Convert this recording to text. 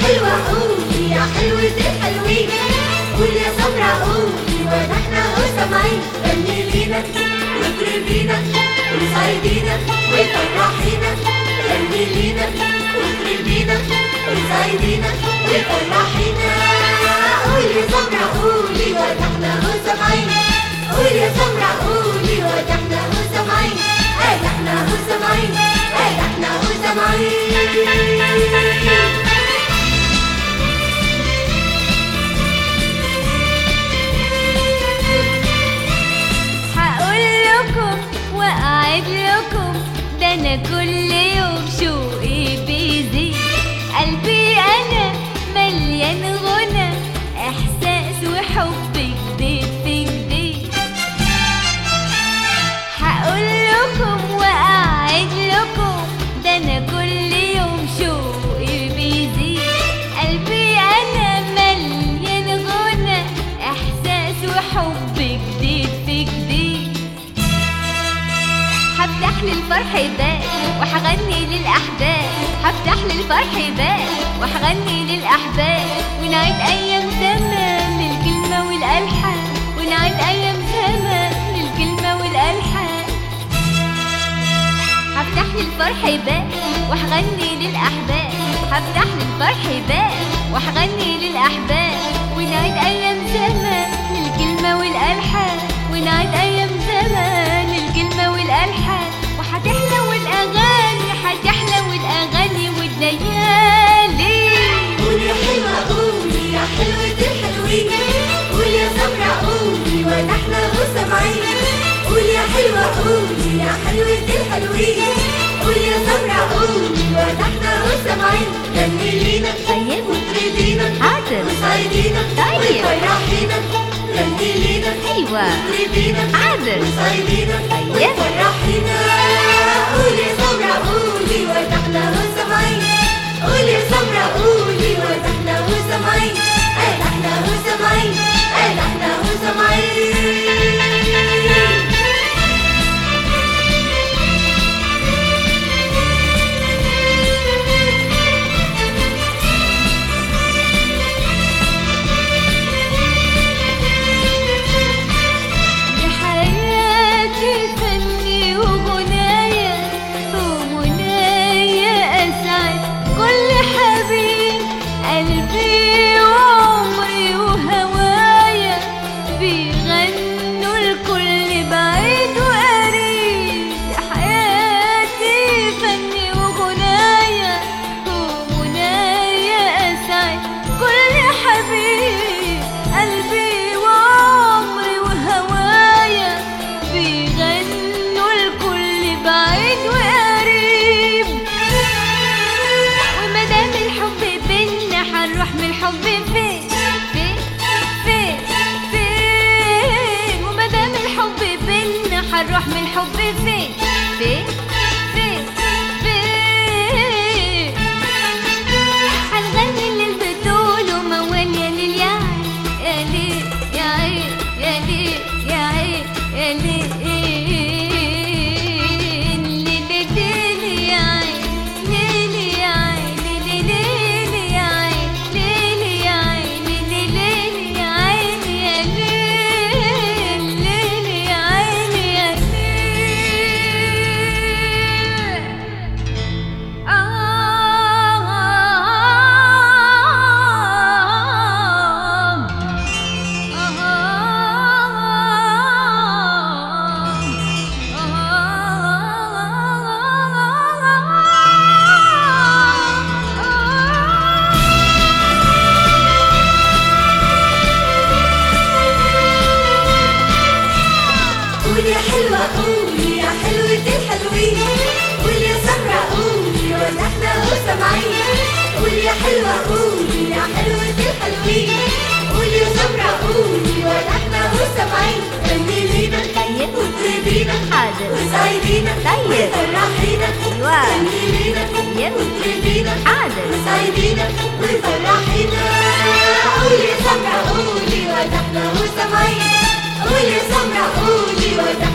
حلوة قولي يا حلوة الحلوين قول يا سمرة قولي ونحنا سامعين غني لينا واطربينا وساعدينا وفرحينا غني لينا واطربينا وساعدينا وفرحينا قول يا سمرة قولي ونحنا سامعين قول يا سمرة قولي ونحنا سامعين قال احنا سامعين قال احنا سامعين هقول لكم واقعد لكم ده انا كل يوم شوقي بيزيد قلبي انا مليان غنى احساس وحب جديد في جديد هقول لكم واقعد لكم ده انا كل يوم شوقي بيزيد قلبي انا مليان غنى احساس وحب جديد في جديد هفتح للفرح باب وهغني للأحباب هفتح للفرح باب وهغني للأحباب ونعيد أيام زمان للكلمة والألحان ونعيد أيام زمان للكلمة والألحان هفتح للفرح باب وهغني للأحباب هفتح للفرح باب وهغني للأحباب ونعيد أيام زمان للكلمة والألحان ونعيد أيام زمان للكلمة والألحان وهتحلو الأغاني هتحلو الأغاني والليالي قول يا حلوة قولي يا حلوة الحلوين قول يا سمرة قولي ونحن سامعين قول يا حلوة قولي يا حلوة الحلوين قول يا سمرة قولي ونحن سامعين غني لينا طيب. وتريدينا حاضر. وساعدينا طيب. وتفرحينا غني لينا أيوة. وتريدينا حاضر. وساعدينا طيب. وتفرحينا قول يا سمرة قولي ونحن سامعين قول يا سمرة قولي ونحن سامعين قال احنا سامعين قال احنا سامعين يا حياتي فني وغنايا ومنايا أسعد كل حبيب قلبي وعمري وهوايا بيغنوا الكل بعيد وقريب يا حياتي فني وغنايا ومنايا أسعد كل حبيب قلبي وعمري وهوايا بيغنوا الكل بعيد وقريب ومادام الحب بينا هنروح من الحب فين فين فين فين ومادام الحب بينا هنروح من الحب فين فين فين فين هنغني للبتول وموال يا ليل يا عين يا ليل يا عين يا ليل يا عين ليل ليل يا عين ليل يا عين ليل ليل يا عين ليل يا عين ليل ليل يا عين يا ليل ليل يا عين يا ليل قول يا حلوة قولي يا حلوة الحلوين قول يا سمرة قولي ونحن سامعين قول يا حلوة قولي يا حلوة الحلوين قول يا سمرة قولي ونحن سامعين غني لينا طيب. وتريدينا حاضر. وساعدينا طيب. وفرحينا أيوة. غني لينا طيب. وتريدينا حاضر. وساعدينا وفرحينا قول يا سمرة قولي ونحن سامعين قول يا سمرة قولي ونحن